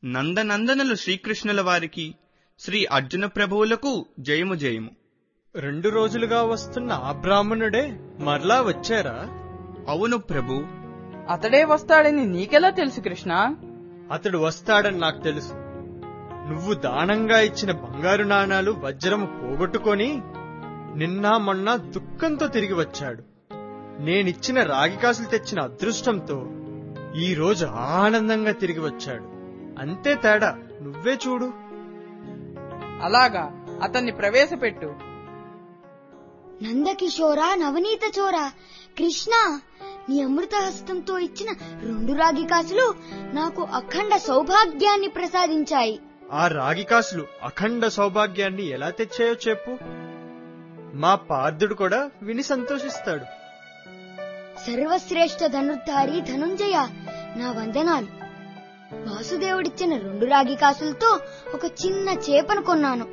నందనందనులు శ్రీకృష్ణుల వారికి శ్రీ అర్జున ప్రభువులకు జయము జయము రెండు రోజులుగా వస్తున్న ఆ బ్రాహ్మణుడే మరలా వచ్చారా అవును ప్రభు అతడే వస్తాడని నీకెలా తెలుసు కృష్ణ అతడు వస్తాడని నాకు తెలుసు నువ్వు దానంగా ఇచ్చిన బంగారు నాణాలు వజ్రము పోగొట్టుకొని నిన్న మొన్న దుఃఖంతో తిరిగి వచ్చాడు నేనిచ్చిన రాగి కాసులు తెచ్చిన అదృష్టంతో ఈ రోజు ఆనందంగా తిరిగి వచ్చాడు అంతే తేడా నువ్వే చూడు అలాగా అతన్ని ప్రవేశపెట్టు నందకిషోర నవనీత చోర కృష్ణ నీ అమృత హస్తంతో ఇచ్చిన రెండు రాగి కాసులు నాకు అఖండ సౌభాగ్యాన్ని ప్రసాదించాయి ఆ రాగి కాసులు అఖండ సౌభాగ్యాన్ని ఎలా తెచ్చాయో చెప్పు మా పార్థుడు కూడా విని సంతోషిస్తాడు సర్వశ్రేష్ఠ ధనుర్ధారి ధనుంజయ నా వందనాలు వాసుదేవుడిచ్చిన రెండు రాగి కాసులతో ఒక చిన్న చేపను కొన్నాను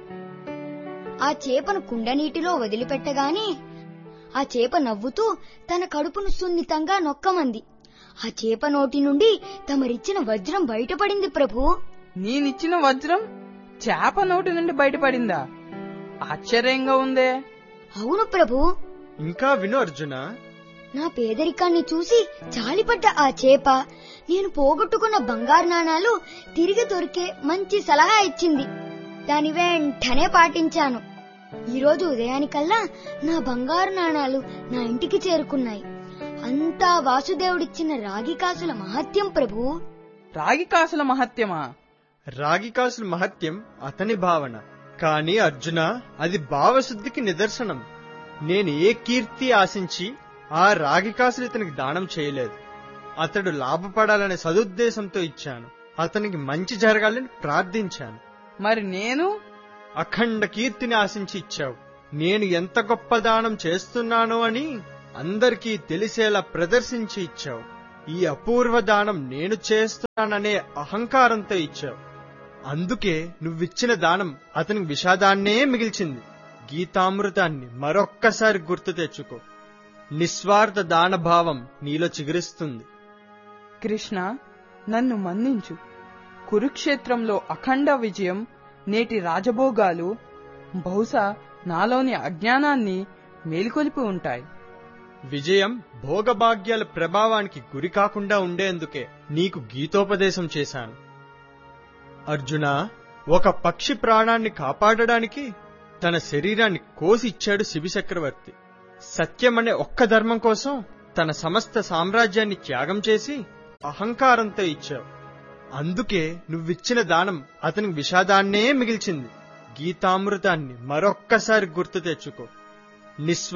ఆ చేపను కుండ నీటిలో వదిలిపెట్టగానే ఆ చేప నవ్వుతూ తన కడుపును సున్నితంగా నొక్కమంది ఆ చేప నోటి నుండి తమరిచ్చిన వజ్రం బయటపడింది ప్రభు నేనిచ్చిన వజ్రం చేప నోటి నుండి బయటపడిందా ఆశ్చర్యంగా ఉందే అవును ప్రభు ఇంకా విను అర్జున నా పేదరికాన్ని చూసి జాలిపడ్డ ఆ చేప నేను పోగొట్టుకున్న బంగారు నాణాలు తిరిగి దొరికే మంచి సలహా ఇచ్చింది దాని వెంటనే పాటించాను ఈరోజు ఉదయానికల్లా నా బంగారు నాణాలు నా ఇంటికి చేరుకున్నాయి అంతా వాసుదేవుడిచ్చిన రాగి కాసుల మహత్యం ప్రభు రాగి కాసుల మహత్యమా రాగి కాసుల మహత్యం అతని భావన కాని అర్జున అది భావశుద్ధికి నిదర్శనం నేను ఏ కీర్తి ఆశించి ఆ రాగి కాసులు ఇతనికి దానం చేయలేదు అతడు లాభపడాలనే సదుద్దేశంతో ఇచ్చాను అతనికి మంచి జరగాలని ప్రార్థించాను మరి నేను అఖండ కీర్తిని ఆశించి ఇచ్చావు నేను ఎంత గొప్ప దానం చేస్తున్నానో అని అందరికీ తెలిసేలా ప్రదర్శించి ఇచ్చావు ఈ అపూర్వ దానం నేను చేస్తున్నాననే అహంకారంతో ఇచ్చావు అందుకే నువ్విచ్చిన దానం అతనికి విషాదాన్నే మిగిల్చింది గీతామృతాన్ని మరొక్కసారి గుర్తు తెచ్చుకో నిస్వార్థ దానభావం నీలో చిగురిస్తుంది కృష్ణ నన్ను మన్నించు కురుక్షేత్రంలో అఖండ విజయం నేటి రాజభోగాలు బహుశా నాలోని అజ్ఞానాన్ని మేల్కొలిపి ఉంటాయి విజయం భోగభాగ్యాల ప్రభావానికి గురి కాకుండా ఉండేందుకే నీకు గీతోపదేశం చేశాను అర్జున ఒక పక్షి ప్రాణాన్ని కాపాడడానికి తన శరీరాన్ని కోసి ఇచ్చాడు శిబి చక్రవర్తి సత్యమనే ఒక్క ధర్మం కోసం తన సమస్త సామ్రాజ్యాన్ని త్యాగం చేసి అహంకారంతో ఇచ్చావు అందుకే నువ్విచ్చిన దానం అతనికి విషాదాన్నే మిగిల్చింది గీతామృతాన్ని మరొక్కసారి గుర్తు తెచ్చుకో నిస్వ